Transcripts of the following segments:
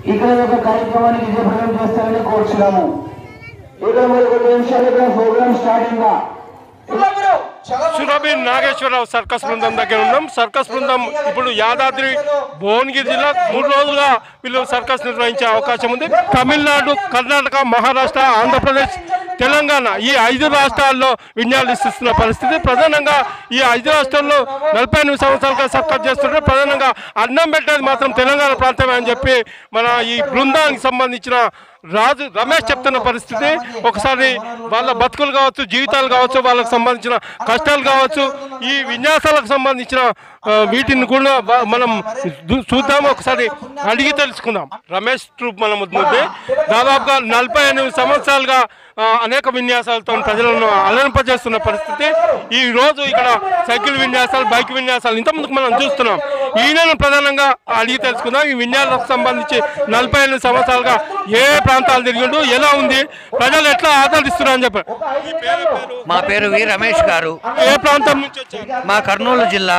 ఇక్కడ ఒక కార్యక్రమానికి విజయప్రదం చేస్తారని కోరుచున్నాము ఇక్కడ మరి కొన్ని నిమిషాలు ఇక్కడ ప్రోగ్రామ్ స్టార్ట్ అయిందా సురభి నాగేశ్వరరావు సర్కస్ బృందం దగ్గర ఉన్నాం సర్కస్ బృందం ఇప్పుడు యాదాద్రి భువనగిరి జిల్లా మూడు రోజులుగా వీళ్ళు సర్కస్ నిర్వహించే అవకాశం ఉంది తమిళనాడు కర్ణాటక మహారాష్ట్ర ఆంధ్రప్రదేశ్ తెలంగాణ ఈ ఐదు రాష్ట్రాల్లో విన్యాసిస్తున్న పరిస్థితి ప్రధానంగా ఈ ఐదు రాష్ట్రాల్లో నలభై ఎనిమిది సంవత్సరాలుగా సర్కస్ చేస్తుంటే ప్రధానంగా అన్నం పెట్టేది మాత్రం తెలంగాణ ప్రాంతమే అని చెప్పి మన ఈ బృందానికి సంబంధించిన రాజు రమేష్ చెప్తున్న పరిస్థితి ఒకసారి వాళ్ళ బతుకులు కావచ్చు జీవితాలు కావచ్చు వాళ్ళకి సంబంధించిన కష్టాలు కావచ్చు ఈ విన్యాసాలకు సంబంధించిన ఆ, వీటిని కూడా బా- మనం దు- చూద్దాం ఒకసారి అడిగి తెలుసుకుందాం రమేష్ ట్రూప్ మన ముందు దాదాపుగా నలభై ఎనిమిది సంవత్సరాలుగా ఆ, అనేక విన్యాసాలతో ప్రజలను అలరింపజేస్తున్న పరిస్థితి ఈ రోజు ఇక్కడ సైకిల్ విన్యాసాలు బైక్ విన్యాసాలు ఇంతకుముందుకు మనం చూస్తున్నాం ఈయనను ప్రధానంగా అడిగి తెలుసుకుందాం ఈ విన్యాసాలకు సంబంధించి నలభై ఎనిమిది సంవత్సరాలుగా ఏ ప్రాంతాలు తిరిగిండు ఎలా ఉంది ప్రజలు ఎట్లా ఆదరిస్తున్నారు అని చెప్పారు మా పేరు వి రమేష్ గారు ఏ ప్రాంతం నుంచి వచ్చారు మా కర్నూలు జిల్లా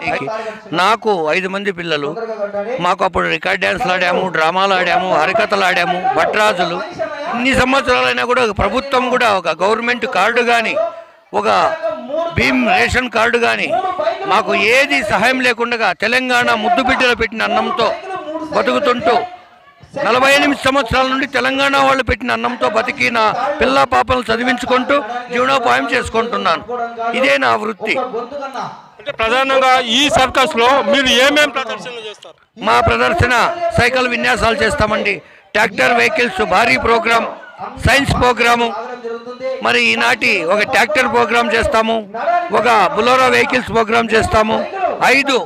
నాకు ఐదు మంది పిల్లలు మాకు అప్పుడు రికార్డ్ డ్యాన్స్లు ఆడాము డ్రామాలు ఆడాము హరికథలు ఆడాము భట్రాజులు ఇన్ని సంవత్సరాలైనా కూడా ఒక ప్రభుత్వం కూడా ఒక గవర్నమెంట్ కార్డు కానీ ఒక భీమ్ రేషన్ కార్డు కానీ మాకు ఏది సహాయం లేకుండా తెలంగాణ ముద్దు బిడ్డలు పెట్టిన అన్నంతో బతుకుతుంటూ నలభై ఎనిమిది సంవత్సరాల నుండి తెలంగాణ వాళ్ళు పెట్టిన అన్నంతో బతికి నా పిల్ల పాపలను చదివించుకుంటూ జీవనోపాయం చేసుకుంటున్నాను ఇదే నా వృత్తి అంటే ప్రధానంగా ఈ సర్కస్ లో మీరు ఏమేం ప్రదర్శనలు చేస్తారు మా ప్రదర్శన సైకిల్ విన్యాసాలు చేస్తామండి ట్రాక్టర్ వెహికల్స్ భారీ ప్రోగ్రాం సైన్స్ ప్రోగ్రాము మరి ఈనాటి ఒక ట్రాక్టర్ ప్రోగ్రాం చేస్తాము ఒక బులోరో వెహికల్స్ ప్రోగ్రాం చేస్తాము ఐదు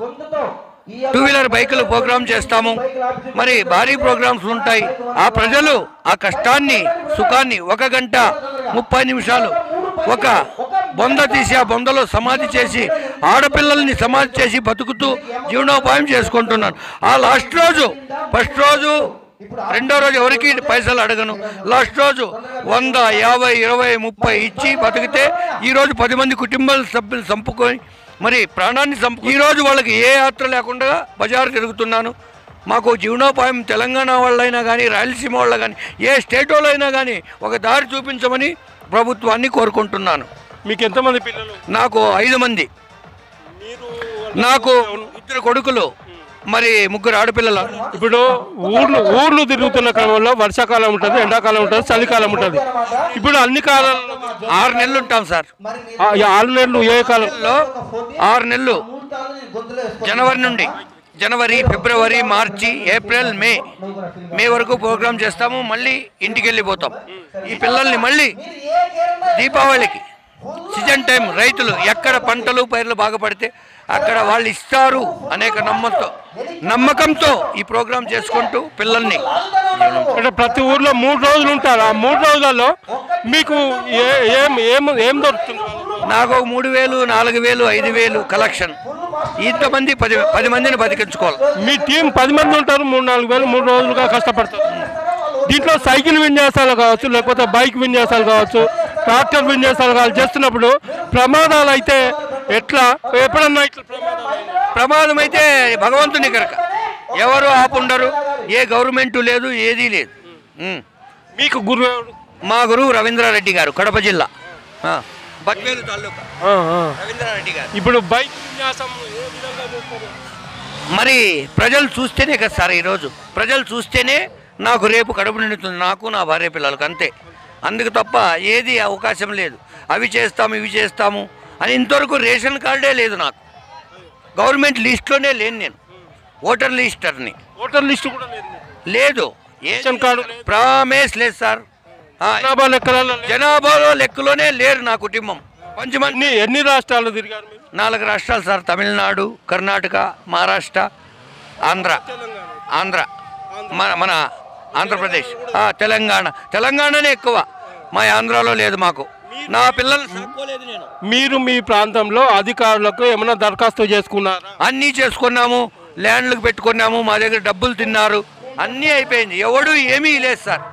టూ వీలర్ బైకులు ప్రోగ్రాం చేస్తాము మరి భారీ ప్రోగ్రామ్స్ ఉంటాయి ఆ ప్రజలు ఆ కష్టాన్ని సుఖాన్ని ఒక గంట ముప్పై నిమిషాలు ఒక బొంద తీసి ఆ బొందలో సమాధి చేసి ఆడపిల్లల్ని సమాధి చేసి బతుకుతూ జీవనోపాయం చేసుకుంటున్నాను ఆ లాస్ట్ రోజు ఫస్ట్ రోజు రెండో రోజు ఎవరికి పైసలు అడగను లాస్ట్ రోజు వంద యాభై ఇరవై ముప్పై ఇచ్చి బతికితే ఈ రోజు పది మంది కుటుంబాల సభ్యులు చంపుకొని మరి ప్రాణాన్ని చంపు ఈ రోజు వాళ్ళకి ఏ యాత్ర లేకుండా బజారు తిరుగుతున్నాను మాకు జీవనోపాయం తెలంగాణ వాళ్ళైనా కానీ రాయలసీమ వాళ్ళ కానీ ఏ స్టేట్ వాళ్ళైనా కానీ ఒక దారి చూపించమని ప్రభుత్వాన్ని కోరుకుంటున్నాను మీకు ఎంతమంది పిల్లలు నాకు ఐదు మంది నాకు ఇద్దరు కొడుకులు మరి ముగ్గురు ఆడపిల్లలు ఇప్పుడు ఊర్లు ఊర్లు తిరుగుతున్న క్రమంలో వర్షాకాలం ఉంటుంది ఎండాకాలం ఉంటుంది చలికాలం ఉంటుంది ఇప్పుడు అన్ని కాలాల్లో ఆరు నెలలు ఉంటాం సార్ ఆ, ఈ ఆరు నెలలు ఏ కాలం లో ఆరు నెలలు జనవరి నుండి జనవరి ఫిబ్రవరి మార్చి ఏప్రిల్ మే మే వరకు ప్రోగ్రామ్ చేస్తాము మళ్ళీ ఇంటికి వెళ్ళిపోతాం ఈ పిల్లల్ని మళ్ళీ దీపావళికి సీజన్ టైం రైతులు ఎక్కడ పంటలు పైర్లు బాగా పడితే అక్కడ వాళ్ళు ఇస్తారు అనేక నమ్మకంతో నమ్మకంతో ఈ ప్రోగ్రాం చేసుకుంటూ పిల్లల్ని అంటే ప్రతి ఊర్లో మూడు రోజులు ఉంటారు ఆ మూడు రోజులలో మీకు ఏ ఏం ఏం ఏం దొరుకుతుంది నాకు ఒక మూడు వేలు నాలుగు వేలు ఐదు వేలు కలెక్షన్ ఇంతమంది పది పది మందిని బతికించుకోవాలి మీ టీం పది మంది ఉంటారు మూడు నాలుగు వేలు మూడు రోజులుగా కష్టపడతారు దీంట్లో సైకిల్ విన్యాసాలు కావచ్చు లేకపోతే బైక్ విన్యాసాలు కావచ్చు ట్రాక్టర్ విన్యాసాలు కావచ్చు చేస్తున్నప్పుడు ప్రమాదాలు అయితే ఎట్లా ఎప్పుడన్నా ఇట్లా ప్రమాదాలు అయినాయా? ప్రమాదం అయితే భగవంతుని కనుక ఎవరు ఆపుండరు ఏ గవర్నమెంట్ లేదు ఏదీ లేదు ఉమ్. మీకు గురువు ఎవరు? మా గురువు రవీంద్రారెడ్డి గారు కడప జిల్లా ఆ, బద్వేలు తాలూకా ఆ, ఆ. రవీంద్రారెడ్డి గారు ఇప్పుడు బైక్ విన్యాసం ఏ విధంగా చేస్తారు మరి ప్రజలు చూస్తేనే కదా సార్ ఈరోజు ప్రజలు చూస్తేనే నాకు రేపు కడుపు నిండుతుంది నాకు నా భార్య పిల్లలకు అంతే అందుకు తప్ప ఏది అవకాశం లేదు అవి చేస్తాము ఇవి చేస్తాము అని ఇంతవరకు రేషన్ కార్డే లేదు నాకు గవర్నమెంట్ లిస్ట్లోనే లేను నేను ఓటర్ లిస్టర్ని ఓటర్ లిస్టు కూడా లేదు లేదు ఏ రేషన్ కార్డు లేదు. ప్రామేస్ లేదు సార్ ఆ, జనాభా లెక్కలలో లేదు. జనాభాలో లెక్కలోనే లేరు నా కుటుంబం పంచమంది ఎన్ని ఎన్ని రాష్ట్రాలు తిరిగారు మీరు నాలుగు రాష్ట్రాలు సార్ తమిళనాడు కర్ణాటక మహారాష్ట్ర ఆంధ్ర ఆంధ్ర మన మన ఆంధ్రప్రదేశ్ ఆ, తెలంగాణ తెలంగాణనే ఎక్కువ మా ఆంధ్రాలో లేదు మాకు నా పిల్లలు చదువుకోలేదు నేను మీరు మీ ప్రాంతంలో అధికారులకు ఏమైనా దరఖాస్తు చేసుకున్నారా అన్నీ చేసుకున్నాము ల్యాండ్లకు పెట్టుకున్నాము మా దగ్గర డబ్బులు తిన్నారు అన్నీ అయిపోయింది ఎవడు ఏమీ లేదు సార్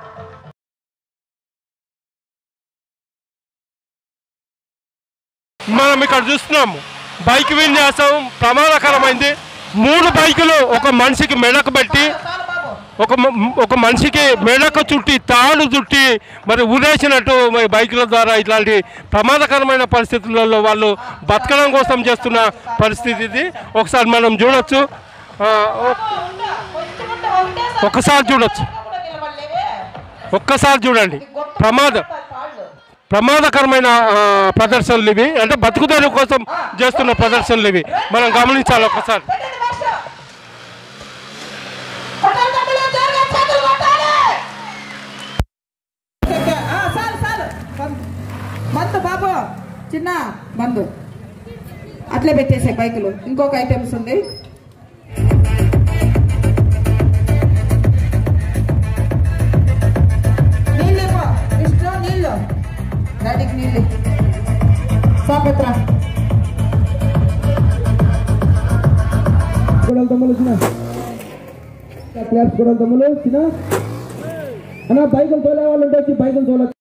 మనం ఇక్కడ చూస్తున్నాము బైక్ విన్యాసం ప్రమాదకరమైంది మూడు బైకులు ఒక మనిషికి మెడకు పెట్టి ఒక మ- ఒక మనిషికి మెడక చుట్టి తాడు చుట్టి మరి ఊరేసినట్టు మరి బైకుల ద్వారా ఇట్లాంటి ప్రమాదకరమైన పరిస్థితులలో వాళ్ళు బతకడం కోసం చేస్తున్న పరిస్థితి ఇది ఒకసారి మనం చూడొచ్చు ఆ, ఒ- ఒక్కసారి చూడొచ్చు ఒక్కసారి చూడండి ప్రమాదం ప్రమాదకరమైన ఆ, ప్రదర్శనలు ఇవి అంటే బతుకుదెరువు కోసం చేస్తున్న ప్రదర్శనలు ఇవి మనం గమనించాలి ఒక్కసారి ఆ, చాలు చాలు బంద్. బంద్ బాబు చిన్న బంద్ అట్లే పెట్టేసే బైకులు ఇంకొక ఐటమ్స్ ఉంది నీళ్ళు ఇవ్వు. ఇష్టం నీళ్ళు డాడీకి నీళ్ళు సాపత్ర కూడా తమ్ములు చిన్న క్లాప్స్ కూడా తమ్ములు చిన్న అన్న బైకులు తోలే వాళ్ళు ఉంటే వచ్చి బైకులు తోలచ్చు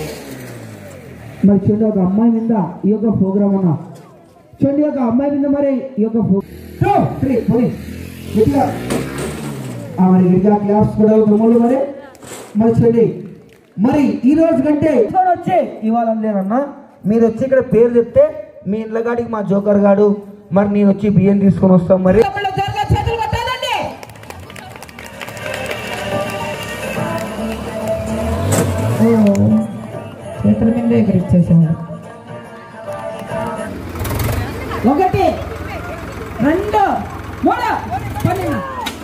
మరి చూడండి ఒక అమ్మాయి మీద ఈ యొక్క ప్రోగ్రామ్ ఉన్నా చూడండి ఒక అమ్మాయి మీద మరి ఈ యొక్క ప్రో- టూ, త్రీ, పోనీ. గట్టిగా. ఆ, మరి గట్టిగా క్లాప్స్ కూడా తమ్ముళ్ళు మరి మరి చూడండి మరి ఈ రోజు కంటే తీసుకొని వచ్చి ఇవ్వాలని లేనన్నా మీరు వచ్చి ఇక్కడ పేరు చెప్తే మీ ఇంట్లో గాడికి మా జోకర్ గాడు మరి నేను వచ్చి బియ్యం తీసుకొని వస్తాం మరి తమ్ముళ్ళు త్వరగా చేతులు కొట్టాలండి చేతుల మీద ఎగిరిచ్చేసాడు ఒకటి రెండు మూడు పన్నెండు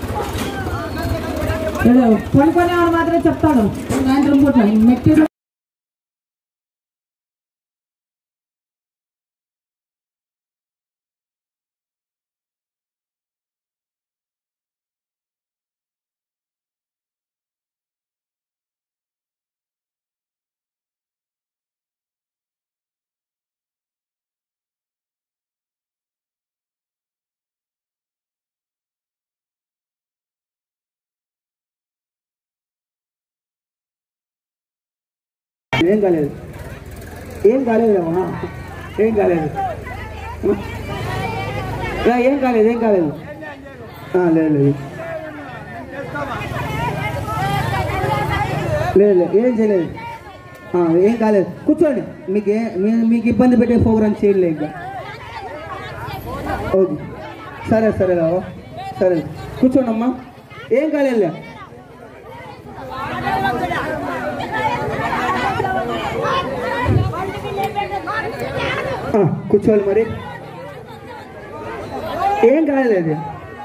పనుకునేవాడు మాత్రమే చెప్తాడు సాయంత్రం పూట మెట్టిలో ఏం కాలేదు ఏం కాలేదు అమ్మా ఏం కాలేదు ఏ, ఏం కాలేదు ఏం కాలేదు ఆ, లేదు లేదు లేదు లేదు ఏం చేయలేదు ఆ, ఏం కాలేదు కూర్చోండి మీకు ఏ మీ- మీకు ఇబ్బంది పెట్టే ప్రోగ్రామ్ చేయలేదు ఇంకా ఓకే సరే సరే రావు సరే కూర్చోండి అమ్మా ఏం కాలేదు ఆ, కూర్చోవాలి మరి ఏం కాలేదు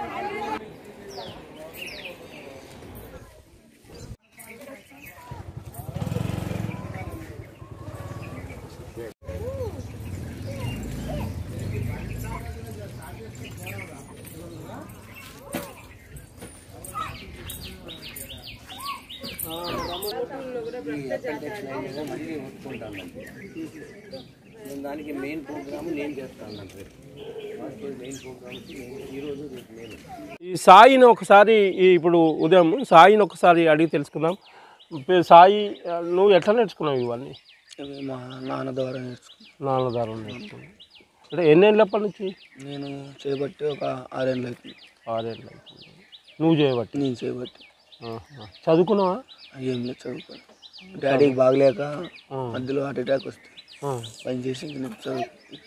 దానికి మెయిన్ ప్రోగ్రామ్ నేను చేస్తాను మెయిన్ ప్రోగ్రామ్ ఈరోజు నేను ఈ సాయిని ఒకసారి ఈ ఇప్పుడు ఉదయం సాయిని ఒకసారి అడిగి తెలుసుకుందాం పే- సాయి ఆ, నువ్వు ఎట్లా నేర్చుకున్నావు ఇవన్నీ మా నాన్న ద్వారా నేర్చుకున్నాను నాన్న ద్వారా నేర్చుకున్నావు అంటే ఎన్నేళ్ళప్పటి నుంచి నేను చేయబట్టి ఒక ఆరేళ్ళు అవుతుంది ఆరేళ్ళు అవుతుంది. నువ్వు చేయబట్టి నేను చేయబట్టి ఆహా. చదువుకున్నావా ఏం లేదు చదువుకోను డాడీకి బాగలేక ఆ. మధ్యలో హార్ట్ అటాక్ వస్తే ఆ. పని చేసి ఇంక నేను చదువు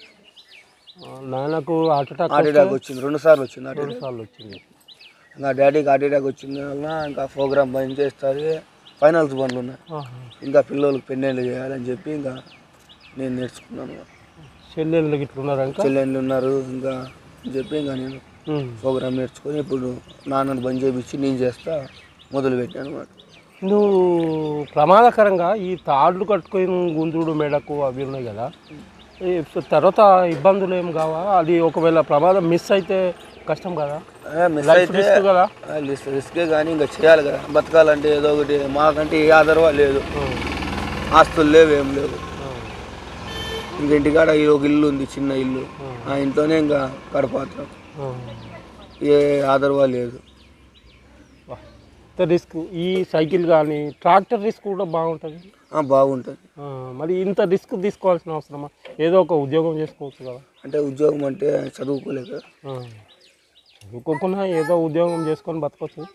ఆ, నాన్నకు హార్ట్ అటాక్ హార్ట్ అటాక్ వచ్చింది రెండు సార్లు వచ్చింది హార్ట్ రెండు అటాక్ సార్లు వచ్చింది ఇంకా డాడీకి హార్ట్ అటాక్ వచ్చింది వల్ల ఇంకా ప్రోగ్రామ్ బంద్ చేస్తారు ఫైనల్స్ బండ్లు ఉన్నాయి ఆహా. ఇంకా పిల్లలకు పెన్నెళ్ళు చేయాలని చెప్పి ఇంకా నేను నేర్చుకున్నాను చెల్లెళ్ళు గిట్ల ఉన్నారా ఇంకా చెల్లెళ్ళు ఉన్నారు ఇంకా అని చెప్పి ఇంకా నేను ఉమ్. ప్రోగ్రామ్ నేర్చుకొని ఇప్పుడు నాన్నని బంద్ చేయించి నేను చేస్తా మొదలు పెట్టాను అనమాట నువ్వు ప్రమాదకరంగా ఈ తాళ్ళు కట్టుకొని గుంజుడు మెడకు అవి ఉన్నాయి కదా ఈ తర్వాత ఇబ్బందులు ఏం కావా అది ఒకవేళ ప్రమాదం మిస్ అయితే కష్టం కదా మిస్ Life అయితే risk కదా ఆ, రిస్క్ రిస్కే కానీ ఇంకా చేయాలి కదా బతకాలంటే ఏదో ఒకటి మాకంటే ఏ ఆధారవా లేదు ఉమ్. ఆస్తులు లేవు ఏం లేవు ఉమ్. ఇంకా ఇంటికాడ ఈ ఒక ఇల్లు ఉంది చిన్న ఇల్లు ఆ ఇంట్లోనే ఇంకా గడపాత్రం ఉమ్. ఏ ఆధారవా లేదు వా. ఇంత రిస్క్ ఈ సైకిల్ కానీ ట్రాక్టర్ రిస్క్ కూడా బాగుంటుంది ఆ, బాగుంటుంది ఆ, మరి ఇంత రిస్క్ తీసుకోవాల్సిన అవసరమా ఏదో ఒక ఉద్యోగం చేసుకోవచ్చు కదా అంటే ఉద్యోగం అంటే చదువుకోలేక ఆ. చదువుకోకుండా ఏదో ఉద్యోగం చేసుకొని బతకొచ్చు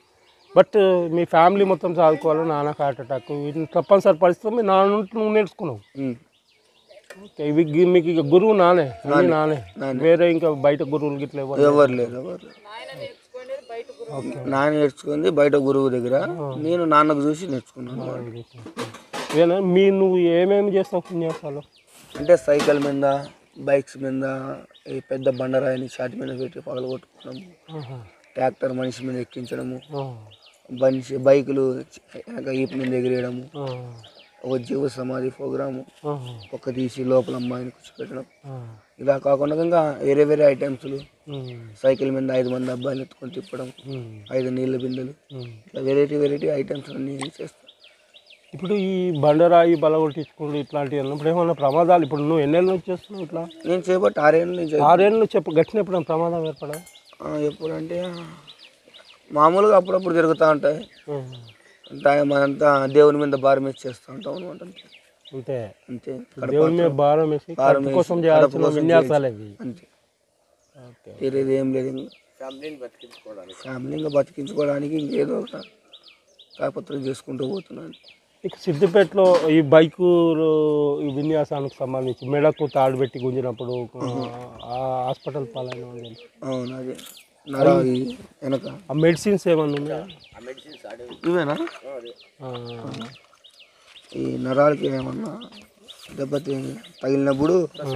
బట్ మీ ఫ్యామిలీ మొత్తం చదువుకోవాలి నాన్నకు హార్ట్ అటాక్ వీటిని తప్పనిసరి పరిస్థితుల్లో మీ నాన్న నుండి నువ్వు నేర్చుకున్నావు ఉమ్. ఓకే ఇవి గి- మీకు ఇక గురువు నానే అన్ని నానే నానే. వేరే ఇంకా బయట గురువులు గిట్ల ఎవరు ఎవరు లేరు ఎవరు లేరు. నాన్న నేర్చుకుంది బయట గురువు దగ్గర నేను నాన్నకు చూసి నేర్చుకున్నాను ఏనా మీ నువ్వు ఏమేమి చేస్తావు పుణ్యాసాలు అంటే సైకిల్ మీద బైక్స్ మీద ఈ పెద్ద బండరాయిని ఛాతి మీద పెట్టి పగలగొట్టుకోవడము ట్రాక్టర్ మనిషి మీద ఎక్కించడము మనిషి బైకులు వెనక ఈపు మీద ఎగిరేయడము ఒక జీవ సమాధి ప్రోగ్రాము ఒక్క తీసి లోపల అమ్మాయిని కూర్చోపెట్టడం ఇలా కాకుండా ఇంకా వేరే వేరే ఐటమ్స్లు సైకిల్ మీద ఐదు మంది అబ్బాయిలు ఎత్తుకొని తిప్పడం ఐదు నీళ్ళ బిందెలు ఇట్లా వెరైటీ వెరైటీ ఐటమ్స్ అన్ని చేస్తాం ఇప్పుడు ఈ బండరాయి బలగొట్టించుకుంటూ ఇట్లాంటివి అన్నప్పుడు ఏమన్నా ప్రమాదాలు ఇప్పుడు నువ్వు ఎన్నేళ్ళ నుంచి చేస్తున్నావు ఇట్లా నేను చేపట్టి ఆరేళ్ళ నుంచి ఆరేళ్ళు నుంచి చెప్పు గట్టిన ఎప్పుడైనా ప్రమాదం ఏర్పడా ఆ, ఎప్పుడంటే మామూలుగా అప్పుడప్పుడు జరుగుతూ ఉంటాయి అంతా మనంతా దేవుని మీద భారం వేసి చేస్తూ ఉంటాం అనమాట అంతే అంతే దేవుని మీద భారం వేసి భారం కడుపు వేసి, కోసం కడుపు చేయాల్సిన కోసం విన్యాసాలు అవి అంతే ఓకే వేరేది ఏం లేదు ఇంకా ఫ్యామిలీని బతికించుకోవడానికి ఫ్యామిలీ ఇంకా బతికించుకోవడానికి ఇంకేదో ఒక తాపత్రం చేసుకుంటూ పోతున్నాను ఇక సిద్దిపేటలో ఈ బైకు ఈ విన్యాసానికి సంబంధించి మెడకు తాడు పెట్టి గుంజినప్పుడు ఆ హాస్పిటల్ పాలైన వాళ్ళు తెలుసు. అవును అదే నర ఈ వెనక ఆ మెడిసిన్స్ ఏమన్నా ఉన్నాయా ఇవేనా ఆ, ఈ నరాలకి ఏమన్నా దెబ్బతి తగిలినప్పుడు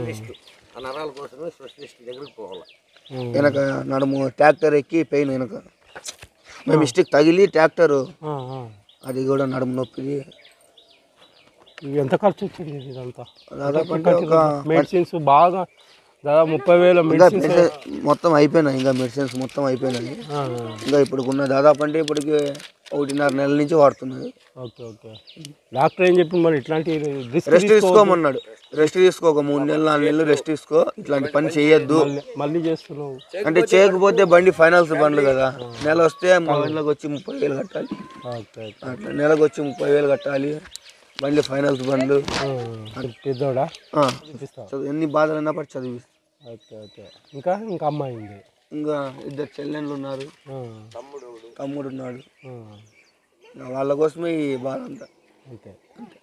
ఉమ్. వెనక నడుము ట్రాక్టర్ ఎక్కి పెయిన్ వెనక మేము మిస్టేక్ తగిలి ట్రాక్టర్ ఆ, ఆ. అది కూడా నడుము నొప్పిది ఇవి ఎంత ఖర్చు వచ్చింది ఇదంతా దాదాపు అంటే ఒక మెడిసిన్స్ బాగా దాదాపు ముప్పై వేల ఇంకా మెడిసిన్స్ మెడిసిన్ మొత్తం అయిపోయినాయి ఇంకా మెడిసిన్స్ మొత్తం అయిపోయినాయి ఇంకా ఇప్పుడు ఉన్న దాదాపు అంటే ఇప్పటికి ఒకటిన్నర నెలల నుంచి వాడుతున్నది ఓకే ఓకే డాక్టర్ ఏం చెప్పింది మరి ఇట్లాంటి రిస్క్ రెస్ట్ తీసుకోమన్నాడు రెస్ట్ తీసుకో ఒక మూడు నెలలు నాలుగు నెలలు రెస్ట్ తీసుకో ఇట్లాంటి పని చేయొద్దు మళ్ళీ చేస్తున్నావు అంటే చేయకపోతే బండి ఫైనాన్స్ బండ్లు కదా నెల వస్తే మా నెలకు వచ్చి ముప్పై వేలు కట్టాలి ఓకే ఓకే అట్లా నెలకు వచ్చి ముప్పై వేలు కట్టాలి బండి ఫైనాన్స్ బండ్లు ఆ, పెద్దోడా ఆ, చూపిస్తావు చదువు ఎన్ని బాధలైనా పడి చదివిస్తా ఓకే ఓకే ఇంకా ఇంకా అమ్మాయి ఉంది ఇంకా ఇద్దరు చెల్లెళ్ళు ఉన్నారు ఆ, తమ్ముడు ఉన్నాడు ఆ, ఇంకా వాళ్ళ కోసమే ఈ బాధ అంతా అంతే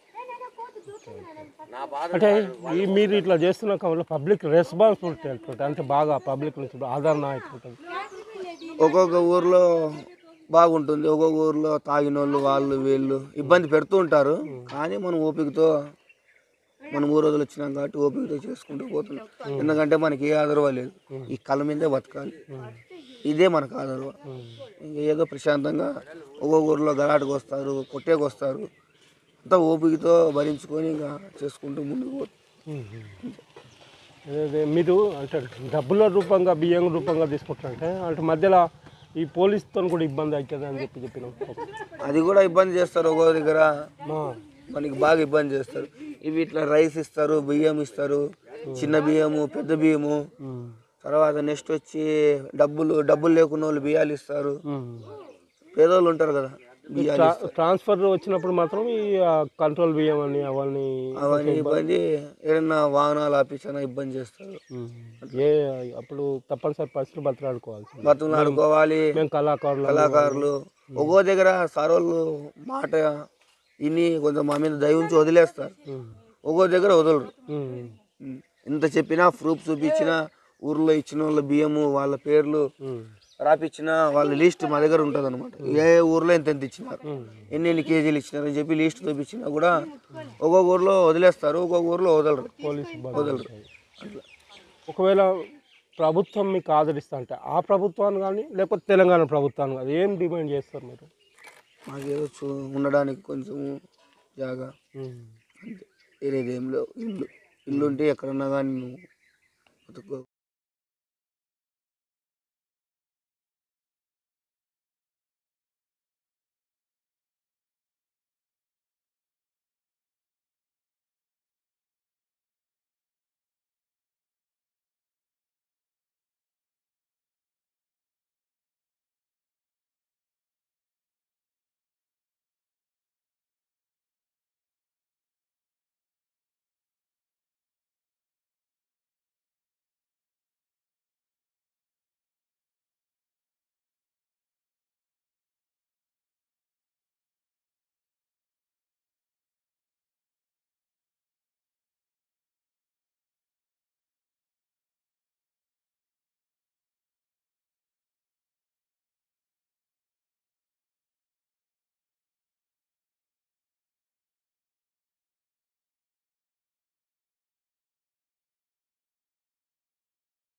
అంటే ఈ మీరు ఇట్లా చేస్తున్న కావాలి పబ్లిక్ రెస్పాన్సిబిలిటీ ఎట్లుంటుంది అంటే బాగా పబ్లిక్ నుంచి ఆదరణ ఎట్లుంటుంది ఒక్కొక్క ఊర్లో బాగుంటుంది ఒక్కొక్క ఊర్లో తాగిన వాళ్ళు వాళ్ళు వీళ్ళు ఇబ్బంది పెడుతూ ఉంటారు కానీ మనం ఓపికతో మనం ఊరు రోజులు వచ్చినాం కాబట్టి ఓపికతో చేసుకుంటూ పోతున్నాం ఎందుకంటే మనకి ఏ ఆదరవ లేదు ఈ కళ్ళ మీదే బతకాలి ఇదే మనకు ఆదరవ ఇంకా ఏదో ప్రశాంతంగా ఒక్కొక్క ఊర్లో గలాటకు వస్తారు కొట్టేకి వస్తారు అంతా ఓపికతో భరించుకొని ఇంకా చేసుకుంటూ ముందుకు పోతాం అదే అదే మీరు అంటే డబ్బుల రూపంగా బియ్యం రూపంగా తీసుకుంటారంటే అంటే మధ్యలో ఈ పోలీస్తో కూడా ఇబ్బంది అవుతుంది అని చెప్పి చెప్పినాం అది కూడా ఇబ్బంది చేస్తారు ఒక్కో దగ్గర ఆ, మనకి బాగా ఇబ్బంది చేస్తారు ఇవి ఇట్లా రైస్ ఇస్తారు బియ్యం ఇస్తారు చిన్న బియ్యము పెద్ద బియ్యము ఉమ్, తర్వాత నెక్స్ట్ వచ్చి డబ్బులు డబ్బులు లేకున్న వాళ్ళు బియ్యాలు ఇస్తారు ఉమ్. పేదోళ్ళు ఉంటారు కదా బియ్యాలు ట్రా- ట్రాన్స్ఫర్ వచ్చినప్పుడు మాత్రం ఈ ఆ, కంట్రోల్ బియ్యం అని అవన్నీ అవన్నీ ఇబ్బంది ఏదైనా వాహనాలు ఆపించినా ఇబ్బంది చేస్తారు ఉమ్, ఏ అప్పుడు తప్పనిసరి పరిస్థితులు బతలాడుకోవాల్సింది బతులు ఆడుకోవాలి మేము కళాకారులు కళాకారులు ఒక్కో దగ్గర సార్ వాళ్ళు మాట ఇన్ని కొంచెం మా మీద దయ ఉంచి వదిలేస్తారు ఒక్కో దగ్గర వదలరు ఉమ్, ఉమ్. ఎంత చెప్పినా ప్రూఫ్ చూపించినా ఊర్లో ఇచ్చిన వాళ్ళ బియ్యము వాళ్ళ పేర్లు ఉమ్, రాపిచ్చిన వాళ్ళ లిస్ట్ మా దగ్గర ఉంటుంది అనమాట ఏ ఊర్లో ఎంత ఎంత ఇచ్చినారు ఎన్ని ఎన్ని కేజీలు ఇచ్చినారు అని చెప్పి లిస్ట్ చూపించినా కూడా ఒక్కొక్క ఊర్లో వదిలేస్తారు ఒక్కొక్క ఊర్లో వదలరు పోలీసు ఇబ్బంది వదలరు ఉంటుంది. ఒకవేళ ప్రభుత్వం మీకు ఆదరిస్తా అంటే ఆ ప్రభుత్వాన్ని కానీ లేకపోతే తెలంగాణ ప్రభుత్వాన్ని కానీ ఏం డిమాండ్ చేస్తారు మీరు మాకేదో చూ ఉండడానికి కొంచెం జాగా ఉమ్. అంతే వేరేది ఏం లేవు ఇల్లు ఇల్లు ఉంటే ఎక్కడున్నా కానీ నువ్వు బతుకో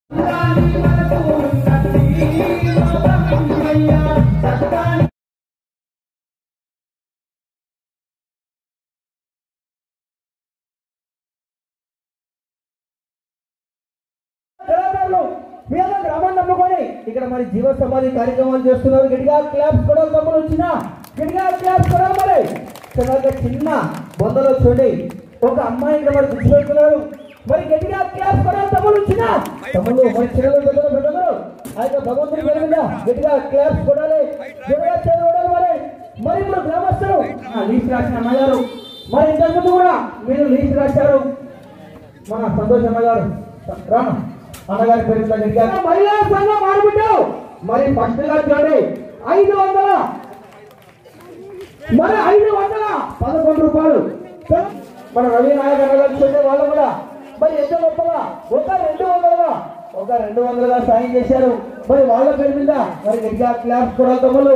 కళాకారులు మీ అందరూ గ్రామాన్ని నమ్ముకొని ఇక్కడ మరి జీవ సమాధి కార్యక్రమాలు చేస్తున్నారు గట్టిగా క్లాప్స్ కూడా తమ్ముడు వచ్చిన గట్టిగా క్లాప్స్ కూడా మరి చిన్నగా చిన్న బొందలో చూడండి ఒక అమ్మాయి ఇక్కడ మరి గుర్తు పెడుతున్నారు మరి గట్టిగా క్లాప్స్ కూడా తమ్ముడు వచ్చిన తమ్ముడు మరి చిన్నలు పెద్దలు పెద్దలు ఆ యొక్క భగవంతుని పేరు మీద గట్టిగా క్లాప్స్ కొడాలి గట్టిగా చేతులు కొడాలి మరి మరి ఇప్పుడు గ్రామస్తులు ఆ లీస్ట్ రాసిన అమ్మగారు మరి ఇంతకుముందు కూడా మీరు లీస్ట్ రాశారు మన సంతోష్ అన్నగారు రాను అన్నగారి పేరు మీద గట్టిగా మహిళా సంఘం ఆడబిడ్డావు మరి ఫస్ట్ గా చూడండి ఐదు వందల మరి ఐదు వందల పదకొండు రూపాయలు మన రవి నాయక్ అన్నగారు చూడండి వాళ్ళు కూడా మరి ఎంత గొప్పగా ఒక రెండు వందలుగా ఒక రెండు వందలుగా సాయం చేశారు మరి వాళ్ళ పేరు మీద మరి గట్టిగా క్లాప్స్ కూడా తమ్ముళ్ళు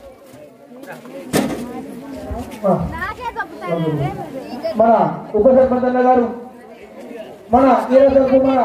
ఆ. మన ఉప సర్పంచ్ అన్న గారు మన ఈరోజు మన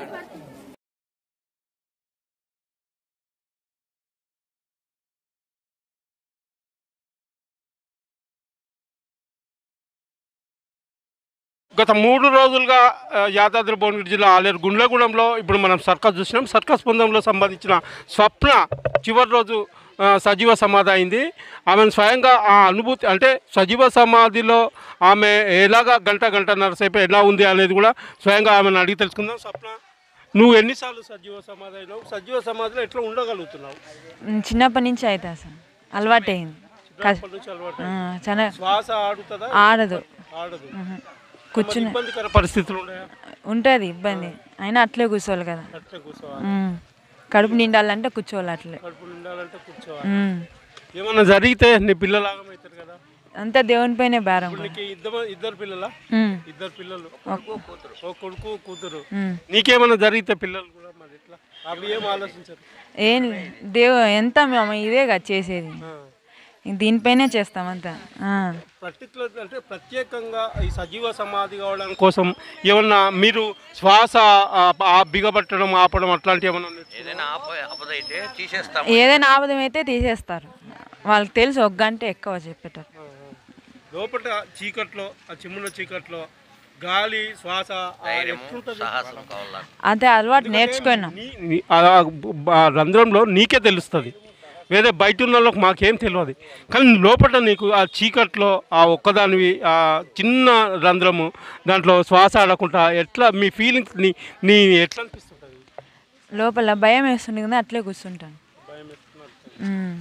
గత మూడు రోజులుగా ఆ, యాదాద్రి భువనగిరి జిల్లా ఆలేరు గుండ్లగూడెంలో ఇప్పుడు మనం సర్కస్ చూసినాం సర్కస్ బృందంలో సంబంధించిన స్వప్న చివరి రోజు ఆ, సజీవ సమాధి అయింది ఆమెను స్వయంగా ఆ అనుభూతి అంటే సజీవ సమాధిలో ఆమె ఎలాగా గంట గంటన్నర సేపు ఎలా ఉంది అనేది కూడా స్వయంగా ఆమెను అడిగి తెలుసుకుందాం స్వప్న నువ్వు ఎన్నిసార్లు సజీవ సమాధి అయినావు సజీవ సమాధిలో ఎట్లా ఉండగలుగుతున్నావు ఉమ్, చిన్నప్పటి నుంచి అవుతా సార్ అలవాటు అయింది చిన్నప్పటి నుంచి అలవాటు ఆ, చాలా శ్వాస ఆడుతుందా ఆడదు ఆడదు ఉహు. మరి కూర్చుని ఇబ్బందికర పరిస్థితులు ఉన్నాయా ఉంటుంది ఇబ్బంది అయినా అట్లే కూర్చోవాలి కదా అట్లే కూర్చోవాలి ఉమ్. కడుపు నిండాలంటే కూర్చోవాలి అట్లే కడుపు నిండాలంటే కూర్చోవాలి ఉమ్. ఏమన్నా జరిగితే నీ పిల్లలు ఆగమవుతారు కదా అంతా దేవుని పైనే భారం ఇప్పుడు నీకు ఇద్దరు ఇద్దరు పిల్లలా ఉమ్. ఇద్దరు పిల్లలు ఓ కొడుకు కూతురు ఉమ్. నీకేమన్నా జరిగితే పిల్లలు కూడా మరి ఎట్లా అవి ఏం ఆలోచించరు ఏం దేవు ఎంత మేము ఇదే కదా చేసేది దీనిపైనే చేస్తాం అంతా ఆ. పర్టికులర్ అంటే ప్రత్యేకంగా ఈ సజీవ సమాధి కావడం కోసం ఏమన్నా మీరు శ్వాస ఆ, ఆ బిగబట్టడం ఆపడం అట్లాంటివి ఏమన్నా నేర్చుకున్నారా? ఏదైనా ఆప ఆపదైతే తీసేస్తాం ఏదైనా ఆపదం అయితే తీసేస్తారు వాళ్ళకి తెలుసు ఒక గంట ఎక్కువ చెప్పేటారు లోపల చీకట్లో ఆ చిమ్ముల చీకట్లో గాలి శ్వాస ఆ ఎట్లుంటది? సాహసం కావాలా అదే అలవాటు నేర్చుకున్నాం నీ- నీ- ఆ ఆ రంధ్రంలో నీకే తెలుస్తుంది వేరే బయట ఉన్న వాళ్ళకి మాకేం తెలియదు కానీ లోపల నీకు ఆ చీకట్లో ఆ ఒక్కదానివి ఆ చిన్న రంధ్రము దాంట్లో శ్వాస ఆడకుండా ఎట్లా మీ ఫీలింగ్స్ నీ నీ ఎట్లా అనిపిస్తుంటుంది లోపల భయం వేస్తుంది కదా అట్లే కూర్చుంటాను ఉమ్.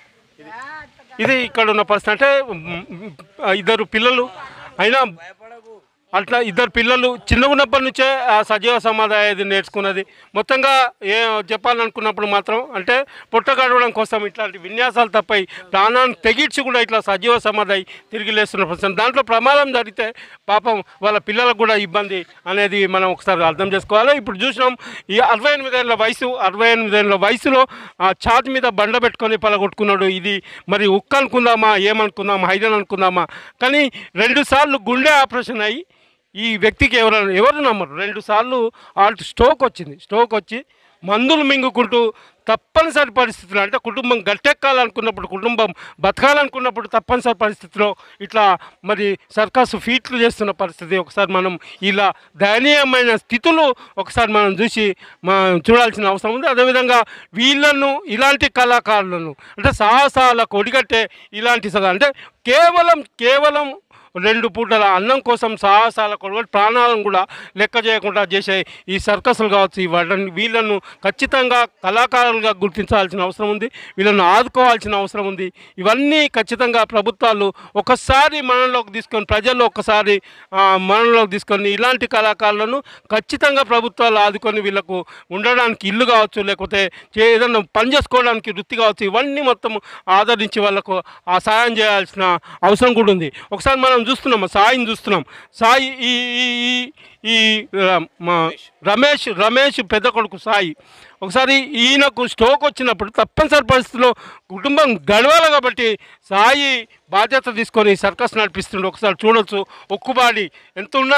ఇది ఇక్కడ ఉన్న పరిస్థితి అంటే మ్, మ్, ఇద్దరు పిల్లలు అయినా అట్లా ఇద్దరు పిల్లలు చిన్న ఉన్నప్పటి నుంచే ఆ సజీవ సమాధి నేర్చుకున్నది మొత్తంగా ఏ చెప్పాలనుకున్నప్పుడు మాత్రం అంటే పుట్ట గడవడం కోసం ఇట్లాంటి విన్యాసాలు తప్పై ప్రాణాన్ని తెగించి కూడా ఇట్లా సజీవ సమాధి తిరిగి లేస్తున్న ప్రశ్న దాంట్లో ప్రమాదం జరిగితే పాపం వాళ్ళ పిల్లలకు కూడా ఇబ్బంది అనేది మనం ఒకసారి అర్థం చేసుకోవాలి ఇప్పుడు చూసినాం ఈ అరవై ఎనిమిదేళ్ళ వయసు అరవై ఎనిమిదేళ్ళ వయసులో ఆ ఛాతి మీద బండ పెట్టుకొని పలగొట్టుకున్నాడు ఇది మరి ఉక్క అనుకుందామా ఏమనుకుందామా హైదన్ అనుకుందామా కానీ రెండు సార్లు గుండె ఆపరేషన్ అయ్యి ఈ వ్యక్తికి ఎవరు ఎవరు నమ్మరు రెండు సార్లు ఆల్ట్ స్ట్రోక్ వచ్చింది స్ట్రోక్ వచ్చి మందులు మింగుకుంటూ తప్పనిసరి పరిస్థితులు అంటే కుటుంబం గట్టెక్కాలనుకున్నప్పుడు కుటుంబం బతకాలనుకున్నప్పుడు తప్పనిసరి పరిస్థితిలో ఇట్లా మరి సర్కస్ ఫీట్లు చేస్తున్న పరిస్థితి ఒకసారి మనం ఇలా దయనీయమైన స్థితులు ఒకసారి మనం చూసి మనం చూడాల్సిన అవసరం ఉంది అదేవిధంగా వీళ్ళను ఇలాంటి కళాకారులను అంటే సాహసాలకు ఒడిగట్టే ఇలాంటి సగ- అంటే కేవలం కేవలం రెండు పూటల అన్నం కోసం సాహసాల కొడుకు ప్రాణాలను కూడా లెక్క చేయకుండా చేసే ఈ సర్కస్లు కావచ్చు ఈ వాళ్ళని వీళ్ళను ఖచ్చితంగా కళాకారులుగా గుర్తించాల్సిన అవసరం ఉంది వీళ్ళను ఆదుకోవాల్సిన అవసరం ఉంది ఇవన్నీ ఖచ్చితంగా ప్రభుత్వాలు ఒకసారి మనలోకి తీసుకొని ప్రజల్లో ఒకసారి ఆ, మనలోకి తీసుకొని ఇలాంటి కళాకారులను ఖచ్చితంగా ప్రభుత్వాలు ఆదుకొని వీళ్ళకు ఉండడానికి ఇల్లు కావచ్చు లేకపోతే చే- ఏదైనా పని చేసుకోవడానికి వృత్తి కావచ్చు ఇవన్నీ మొత్తం ఆదరించి వాళ్ళకు ఆ సాయం చేయాల్సిన అవసరం కూడా ఉంది ఒకసారి మనం చూస్తున్నాం ఆ సాయిని చూస్తున్నాం సాయి ఈ ఈ ఈ- ఈ ఆ, మా రమేష్ రమేష్ పెద్ద కొడుకు సాయి ఒకసారి ఈయనకు స్ట్రోక్ వచ్చినప్పుడు తప్పనిసరి పరిస్థితిలో కుటుంబం గడవాలి కాబట్టి సాయి బాధ్యత తీసుకొని సర్కస్ నడిపిస్తుండే ఒకసారి చూడొచ్చు ఒక్కుబాడి ఎంత ఉన్నా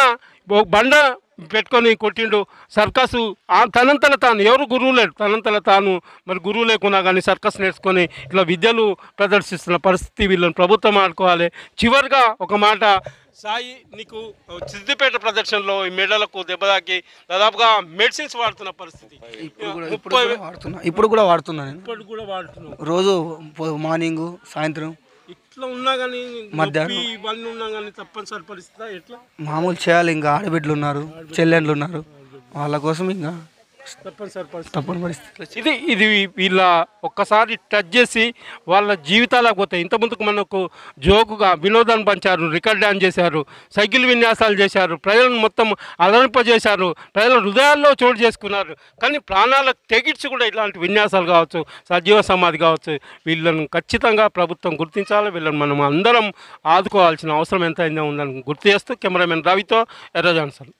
ఓ బండ పెట్టుకొని కొట్టిండు సర్కసు ఆ తనంతల తాను ఎవరు గురువు లేడు తనంతల తాను మరి గురువు లేకున్నా కానీ సర్కస్ నేర్చుకొని ఇట్లా విద్యలు ప్రదర్శిస్తున్న పరిస్థితి వీళ్ళని ప్రభుత్వం ఆడుకోవాలి చివరిగా ఒక మాట సాయి నీకు సిద్దిపేట ప్రదర్శనలో ఈ మెడలకు దెబ్బ తాకి దాదాపుగా మెడిసిన్స్ వాడుతున్న పరిస్థితి ఇప్పుడు కూడా ఇప్పుడు ముప్పై కూడా వాడుతున్నా ఇప్పుడు కూడా వాడుతున్నా నేను ఇప్పటికి కూడా వాడుతున్నావు రోజు పొ- మార్నింగ్ సాయంత్రం ఇట్లా ఉన్నా కానీ మధ్యాహ్నం. నొప్పి ఇవన్నీ ఉన్నా కానీ తప్పనిసరి పరిస్థితి ఎట్లా మామూలు చేయాలి ఇంకా ఆడబిడ్డలు ఉన్నారు చెల్లెండ్లు ఉన్నారు వాళ్ళ కోసం ఇంకా తప్పనిసరి పరిస్థితి తప్పని పరిస్థితి ఇది ఇది వీళ్ళ ఒక్కసారి టచ్ చేసి వాళ్ళ జీవితాలకు పోతాయి ఇంతకుముందుకు మనకు జోకుగా వినోదాన్ని పంచారు రికార్డ్ డ్యాన్స్ చేశారు సైకిల్ విన్యాసాలు చేశారు ప్రజలను మొత్తం అలరింపజేశారు ప్రజల హృదయాల్లో చోటు చేసుకున్నారు కానీ ప్రాణాలకు తెగించి కూడా ఇలాంటి విన్యాసాలు కావచ్చు సజీవ సమాధి కావచ్చు వీళ్ళను ఖచ్చితంగా ప్రభుత్వం గుర్తించాలి వీళ్ళని మనం అందరం ఆదుకోవాల్సిన అవసరం ఎంతైనా ఉందని గుర్తు చేస్తూ కెమెరామెన్ రవితో ఎర్ర జాన్సన్